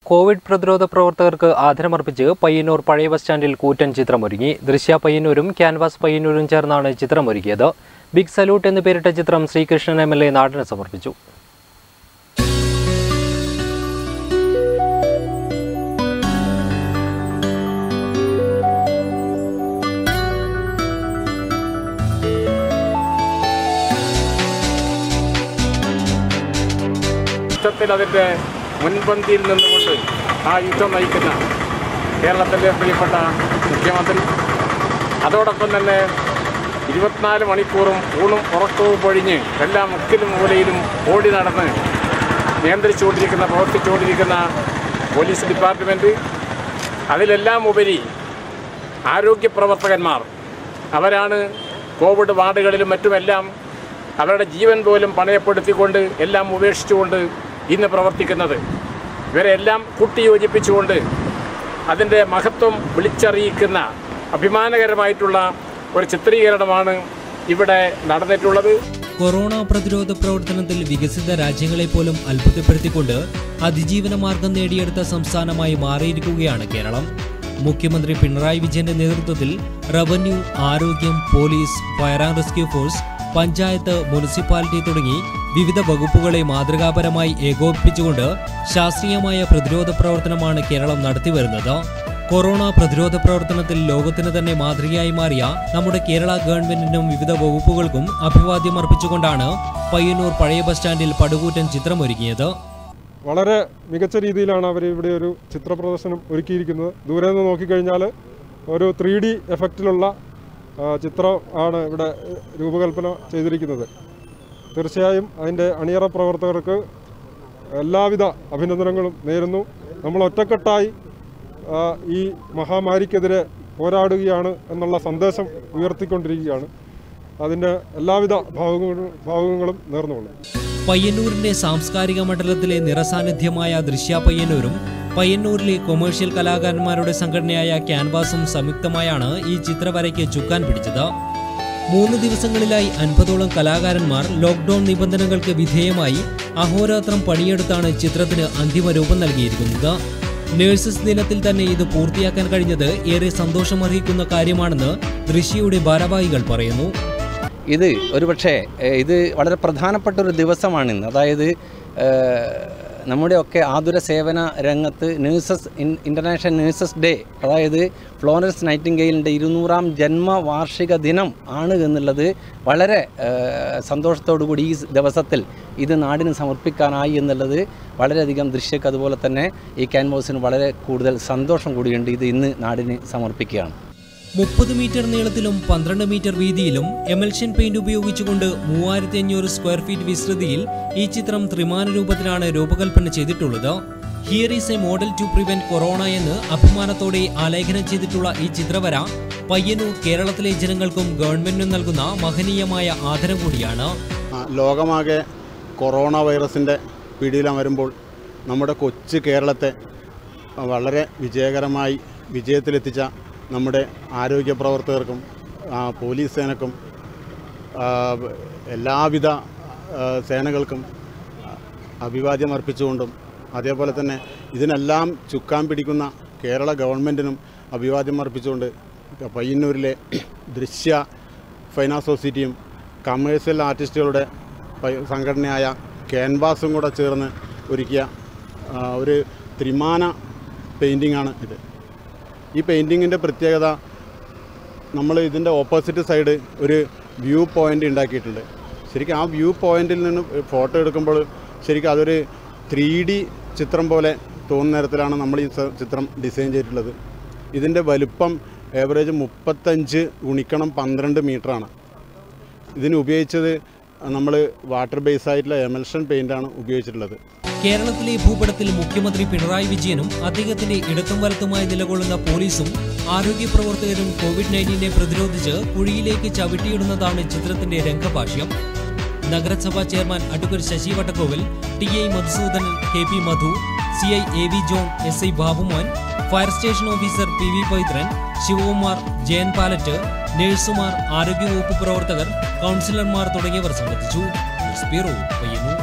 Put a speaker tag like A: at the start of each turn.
A: Covid പ്രതിരോധ പ്രവർത്തകർക്ക് ആദരമർപ്പിച്ച് പയ്യന്നൂർ പഴയ ബസ് സ്റ്റാൻഡിൽ കൂറ്റൻ ചിത്രമൊരുങ്ങി ദൃശ്യ പയ്യന്നൂരും ക്യാൻവാസ് പയ്യന്നൂരും ചേർന്നാണ് ചിത്രമൊരുക്കിയത് ബിഗ് സല്യൂട്ട് എന്ന് പേരിട്ട ചിത്രം ശ്രീകൃഷ്ണൻ എം എൽ എ നാടിന് സമർപ്പിച്ചു
B: യുദ്ധത്തിൽ അതിൻ്റെ മുൻപന്തിയിൽ നിന്നുകൊണ്ട് ആ യുദ്ധം നയിക്കുന്ന കേരളത്തിൻ്റെ പ്രിയപ്പെട്ട മുഖ്യമന്ത്രി അതോടൊപ്പം തന്നെ ഇരുപത്തിനാല് മണിക്കൂറും ഊണും ഉറക്കവും പൊഴിഞ്ഞ് എല്ലാ മുക്കിലും മൂലയിലും ഓടി നടന്ന് നിയന്ത്രിച്ചുകൊണ്ടിരിക്കുന്ന പ്രവർത്തിച്ചുകൊണ്ടിരിക്കുന്ന പോലീസ് ഡിപ്പാർട്ട്മെൻറ്റ് അതിലെല്ലാം ഉപരി ആരോഗ്യ പ്രവർത്തകന്മാർ അവരാണ് കോവിഡ് വാർഡുകളിലും മറ്റുമെല്ലാം അവരുടെ ജീവൻ പോലും പണയപ്പെടുത്തിക്കൊണ്ട് എല്ലാം ഉപേക്ഷിച്ചുകൊണ്ട് ഇന്ന് പ്രവർത്തിക്കുന്നത് ഇവരെല്ലാം കൂട്ടിയോജിപ്പിച്ചുകൊണ്ട് അതിൻ്റെ മഹത്വം വിളിച്ചറിയിക്കുന്ന അഭിമാനകരമായിട്ടുള്ള ഒരു ചിത്രീകരണമാണ് ഇവിടെ നടന്നിട്ടുള്ളത്
A: കൊറോണ പ്രതിരോധ പ്രവർത്തനത്തിൽ വികസിത രാജ്യങ്ങളെ പോലും അത്ഭുതപ്പെടുത്തിക്കൊണ്ട് അതിജീവന മാർഗം നേടിയെടുത്ത സംസ്ഥാനമായി മാറിയിരിക്കുകയാണ് കേരളം മുഖ്യമന്ത്രി പിണറായി വിജയന്റെ നേതൃത്വത്തിൽ റവന്യൂ ആരോഗ്യം police fire and rescue force panchayat municipality തുടങ്ങി വിവിധ വകുപ്പുകളെ മാതൃകാപരമായി ഏകോപിപ്പിച്ചുകൊണ്ട് ശാസ്ത്രീയമായ പ്രതിരോധ പ്രവർത്തനമാണ് കേരളം നടത്തിവരുന്നത് കൊറോണ പ്രതിരോധ പ്രവർത്തനത്തിൽ ലോകത്തിന് തന്നെ മാതൃകയായി മാറിയ നമ്മുടെ കേരള ഗവൺമെന്റിനും വിവിധ വകുപ്പുകൾക്കും അഭിവാദ്യം അർപ്പിച്ചുകൊണ്ടാണ് പയ്യന്നൂർ പഴയ ബസ് സ്റ്റാൻഡിൽ പടുകൂറ്റൻ ചിത്രമൊരുങ്ങിയത്
C: വളരെ മികച്ച രീതിയിലാണ് അവർ ഇവിടെ ഒരു ചിത്ര പ്രദർശനം ഒരുക്കിയിരിക്കുന്നത് ദൂരെ നിന്ന് നോക്കിക്കഴിഞ്ഞാൽ ഒരു ത്രീ ഡി എഫക്റ്റിലുള്ള ആ, ചിത്രം ആണ് ഇവിടെ ഏഹ്, രൂപകൽപ്പന ചെയ്തിരിക്കുന്നത് തീർച്ചയായും അതിൻ്റെ അണിയറ പ്രവർത്തകർക്ക് എല്ലാവിധ അഭിനന്ദനങ്ങളും നേരുന്നു നമ്മൾ ഒറ്റക്കെട്ടായി ആ, ഈ മഹാമാരിക്കെതിരെ പോരാടുകയാണ് എന്നുള്ള സന്ദേശം ഉയർത്തിക്കൊണ്ടിരിക്കുകയാണ് അതിൻ്റെ എല്ലാവിധ ഭാവുകങ്ങളും ഭാവുകങ്ങളും നേർന്നുകൊള്ളും
A: പയ്യന്നൂരിന്റെ സാംസ്കാരിക മണ്ഡലത്തിലെ നിറസാന്നിധ്യമായ ദൃശ്യ പയ്യന്നൂരും പയ്യന്നൂരിലെ കൊമേഴ്ഷ്യൽ കലാകാരന്മാരുടെ സംഘടനയായ ക്യാൻവാസും സംയുക്തമായാണ് ഈ ചിത്രവരയ്ക്ക് ചുക്കാൻ പിടിച്ചത് മൂന്ന് ദിവസങ്ങളിലായി അൻപതോളം കലാകാരന്മാർ ലോക്ക്ഡൌൺ നിബന്ധനകൾക്ക് വിധേയമായി അഹോരാത്രം പണിയെടുത്താണ് ചിത്രത്തിന് അന്തിമ രൂപം നൽകിയിരിക്കുന്നത് നഴ്സസ് ദിനത്തിൽ തന്നെ ഇത് പൂർത്തിയാക്കാൻ കഴിഞ്ഞത് ഏറെ സന്തോഷമർഹിക്കുന്ന കാര്യമാണെന്ന് ദൃശ്യയുടെ ഭാരവാഹികൾ പറയുന്നു
D: ഇത് ഒരുപക്ഷെ ഏഹ്, ഇത് വളരെ പ്രധാനപ്പെട്ട ഒരു ദിവസമാണിന്ന് അതായത് ഏഹ്, നമ്മുടെയൊക്കെ ആതുര സേവന രംഗത്ത് നേഴ്സസ് ഇൻ്റർനാഷണൽ നേഴ്സസ് ഡേ അതായത് ഫ്ലോറൻസ് നൈറ്റിംഗെയിലിൻ്റെ ഇരുന്നൂറാം ജന്മവാർഷിക ദിനം ആണ് എന്നുള്ളത് വളരെ ഏഹ്, സന്തോഷത്തോടു കൂടി ഈ ദിവസത്തിൽ ഇത് നാടിന് സമർപ്പിക്കാനായി എന്നുള്ളത് വളരെയധികം ദൃശ്യക്ക് അതുപോലെ തന്നെ ഈ ക്യാൻവാസിന് വളരെ കൂടുതൽ സന്തോഷം കൂടിയുണ്ട് ഇത് ഇന്ന് നാടിന് സമർപ്പിക്കുകയാണ്
A: മുപ്പത് മീറ്റർ നീളത്തിലും പന്ത്രണ്ട് മീറ്റർ വീതിയിലും എമൽഷൻ പെയിന്റ് ഉപയോഗിച്ചുകൊണ്ട് മൂവായിരത്തി അഞ്ഞൂറ് സ്ക്വയർ ഫീറ്റ് വിസ്തൃതിയിൽ ഈ ചിത്രം ത്രിമാന രൂപത്തിലാണ് രൂപകൽപ്പന ചെയ്തിട്ടുള്ളത് here is a model to prevent corona എന്ന് അഭിമാനത്തോടെ ആലേഖനം ചെയ്തിട്ടുള്ള ഈ ചിത്രവര പയ്യന്നൂർ കേരളത്തിലെ ജനങ്ങൾക്കും ഗവൺമെന്റിനും നൽകുന്ന മഹനീയമായ ആദരം കൂടിയാണ്
E: ആ, ലോകമാകെ കൊറോണ വൈറസിൻ്റെ പിടിയിലമരുമ്പോൾ നമ്മുടെ കൊച്ചു കേരളത്തെ വളരെ വിജയകരമായി വിജയത്തിലെത്തിച്ച നമ്മുടെ ആരോഗ്യ പ്രവർത്തകർക്കും ആ, പോലീസ് സേനക്കും ആ, എല്ലാവിധ ആ, സേനകൾക്കും അഭിവാദ്യം അർപ്പിച്ചുകൊണ്ടും അതേപോലെ തന്നെ ഇതിനെല്ലാം ചുക്കാൻ പിടിക്കുന്ന കേരള ഗവൺമെൻറ്റിനും അഭിവാദ്യം അർപ്പിച്ചുകൊണ്ട് പയ്യന്നൂരിലെ ദൃശ്യ ഫൈൻ സൊസൈറ്റിയും കമേഴ്സ്യൽ ആർട്ടിസ്റ്റുകളുടെ പ- സംഘടനയായ ക്യാൻവാസും കൂടെ ചേർന്ന് ഒരുക്കിയ ആ, ഒരു ത്രിമാന പെയിൻറ്റിംഗ് ആണ് ഇത് ഈ പെയിൻറ്റിങ്ങിൻ്റെ പ്രത്യേകത നമ്മൾ ഇതിൻ്റെ ഓപ്പോസിറ്റ് സൈഡ് ഒരു വ്യൂ പോയിൻ്റ് ഉണ്ടാക്കിയിട്ടുണ്ട് ശരിക്കും ആ വ്യൂ പോയിന്റിൽ നിന്ന് ഫോട്ടോ എടുക്കുമ്പോൾ ശരിക്കും അതൊരു ത്രീ ഡി ചിത്രം പോലെ തോന്നുന്ന തരത്തിലാണ് നമ്മൾ ഈ സ- ചിത്രം ഡിസൈൻ ചെയ്തിട്ടുള്ളത് ഇതിൻ്റെ വലുപ്പം ഏവറേജ് മുപ്പത്തഞ്ച് ഗുണിക്കണം പന്ത്രണ്ട് മീറ്ററാണ് ഇതിന് ഉപയോഗിച്ചത് നമ്മൾ വാട്ടർ ബേസ് ആയിട്ടുള്ള എമൽഷൻ പെയിൻ്റാണ് ഉപയോഗിച്ചിട്ടുള്ളത്
A: കേരളത്തിലെ ഭൂപടത്തിൽ മുഖ്യമന്ത്രി പിണറായി വിജയനും അദ്ദേഹത്തിന്റെ ഇടത്തും വലത്തുമായി നിലകൊള്ളുന്ന പോലീസും ആരോഗ്യ പ്രവർത്തകരും കോവിഡ് നയൻറ്റീനെ പ്രതിരോധിച്ച് കുഴിയിലേക്ക് ചവിട്ടിയിടുന്നതാണ് ചിത്രത്തിന്റെ രംഗഭാഷ്യം നഗരസഭാ chairman advocate Sasi Vattakovil T I Madhusoodanan K P Madhu C I A V John S I Babumon fire station officer P V Pavithran Sivakumar Jayan Palat നഴ്സുമാർ ആരോഗ്യവകുപ്പ് പ്രവർത്തകർ കൗൺസിലർമാർ തുടങ്ങിയവർ സംബന്ധിച്ചു ന്യൂസ് ബ്യൂറോ പയ്യന്നൂർ